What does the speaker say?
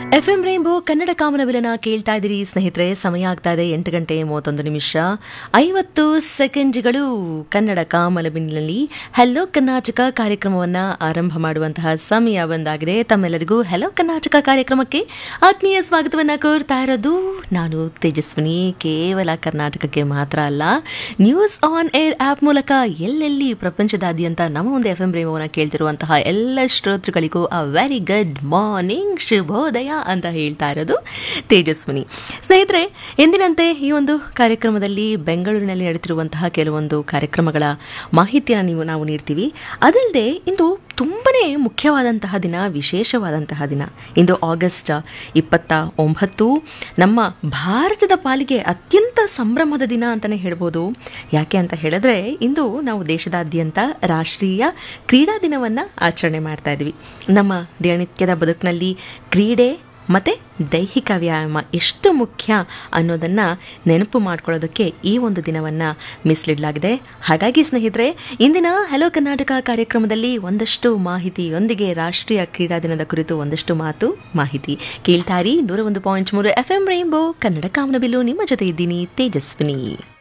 F M rainbow Kannada ಕಾಮನಬಿಲನ ಕೇಳ್ತಾ ಇದ್ದೀರಿ ಸ್ನೇಹಿತರೆ ಸಮಯ ಆಗ್ತಾ ಇದೆ ಎಂಟು ಗಂಟೆ ಮೂವತ್ತೊಂದು ನಿಮಿಷ ಐವತ್ತು ಸೆಕೆಂಡ್ಗಳು ಕನ್ನಡ ಕಾಮನಬಿಲಿನಲ್ಲಿ ಹೆಲೋ ಕರ್ನಾಟಕ ಕಾರ್ಯಕ್ರಮವನ್ನು ಆರಂಭ ಮಾಡುವಂತಹ ಸಮಯ ಬಂದಾಗಿದೆ ತಮ್ಮೆಲ್ಲರಿಗೂ ಹೆಲೋ ಕರ್ನಾಟಕ ಕಾರ್ಯಕ್ರಮಕ್ಕೆ ಆತ್ಮೀಯ ಸ್ವಾಗತವನ್ನು ಕೋರ್ತಾ ಇರೋದು ನಾನು ತೇಜಸ್ವಿನಿ ಕೇವಲ ಕರ್ನಾಟಕಕ್ಕೆ ಮಾತ್ರ ಅಲ್ಲ ನ್ಯೂಸ್ ಆನ್ ಏರ್ ಆಪ್ ಮೂಲಕ ಎಲ್ಲೆಲ್ಲಿ ಪ್ರಪಂಚದಾದ್ಯಂತ ನಮ್ಮ ಒಂದು ಎಫ್ ಎಂ ರೇಮೋವನ್ನು ಕೇಳ್ತಿರುವಂತಹ ಎಲ್ಲ ಶ್ರೋತೃಗಳಿಗೂ ಅ ವೆರಿ ಗುಡ್ ಮಾರ್ನಿಂಗ್ ಶುಭೋದಯ ಅಂತ ಹೇಳ್ತಾ ಇರೋದು ತೇಜಸ್ವಿನಿ ಸ್ನೇಹಿತರೆ ಎಂದಿನಂತೆ ಈ ಒಂದು ಕಾರ್ಯಕ್ರಮದಲ್ಲಿ ಬೆಂಗಳೂರಿನಲ್ಲಿ ನಡೆತಿರುವಂತಹ ಕೆಲವೊಂದು ಕಾರ್ಯಕ್ರಮಗಳ ಮಾಹಿತಿಯನ್ನು ನೀವು ನಾವು ನೀಡ್ತೀವಿ ಅದಲ್ಲದೆ ಇಂದು ತುಂಬನೇ ಮುಖ್ಯವಾದಂತಹ ದಿನ ವಿಶೇಷವಾದಂತಹ ದಿನ ಇಂದು ಆಗಸ್ಟ್ ಇಪ್ಪತ್ತ ಒಂಬತ್ತು ನಮ್ಮ ಭಾರತದ ಪಾಲಿಗೆ ಅತ್ಯಂತ ಸಂಭ್ರಮದ ದಿನ ಅಂತಲೇ ಹೇಳ್ಬೋದು ಯಾಕೆ ಅಂತ ಹೇಳಿದ್ರೆ ಇಂದು ನಾವು ದೇಶದಾದ್ಯಂತ ರಾಷ್ಟ್ರೀಯ ಕ್ರೀಡಾ ದಿನವನ್ನು ಆಚರಣೆ ಮಾಡ್ತಾ ಇದ್ವಿ ನಮ್ಮ ದಿನನಿತ್ಯದ ಬದುಕಿನಲ್ಲಿ ಕ್ರೀಡೆ ಮತ್ತು ದೈಹಿಕ ವ್ಯಾಯಾಮ ಎಷ್ಟು ಮುಖ್ಯ ಅನ್ನೋದನ್ನು ನೆನಪು ಮಾಡ್ಕೊಳ್ಳೋದಕ್ಕೆ ಈ ಒಂದು ದಿನವನ್ನು ಮೀಸಲಿಡಲಾಗಿದೆ ಹಾಗಾಗಿ ಸ್ನೇಹಿತರೆ ಇಂದಿನ ಹಲೋ ಕರ್ನಾಟಕ ಕಾರ್ಯಕ್ರಮದಲ್ಲಿ ಒಂದಷ್ಟು ಮಾಹಿತಿಯೊಂದಿಗೆ ರಾಷ್ಟ್ರೀಯ ಕ್ರೀಡಾ ದಿನದ ಕುರಿತು ಒಂದಷ್ಟು ಮಾತು ಮಾಹಿತಿ ಕೇಳ್ತಾರಿ ನೂರ ಒಂದು ಪಾಯಿಂಟ್ ಮೂರು ಎಫ್ ಎಂ ರೈನ್ಬೋ ಕನ್ನಡ ಕಾಮನಬಿಲ್ಲು ನಿಮ್ಮ ಜೊತೆ ಇದ್ದೀನಿ ತೇಜಸ್ವಿನಿ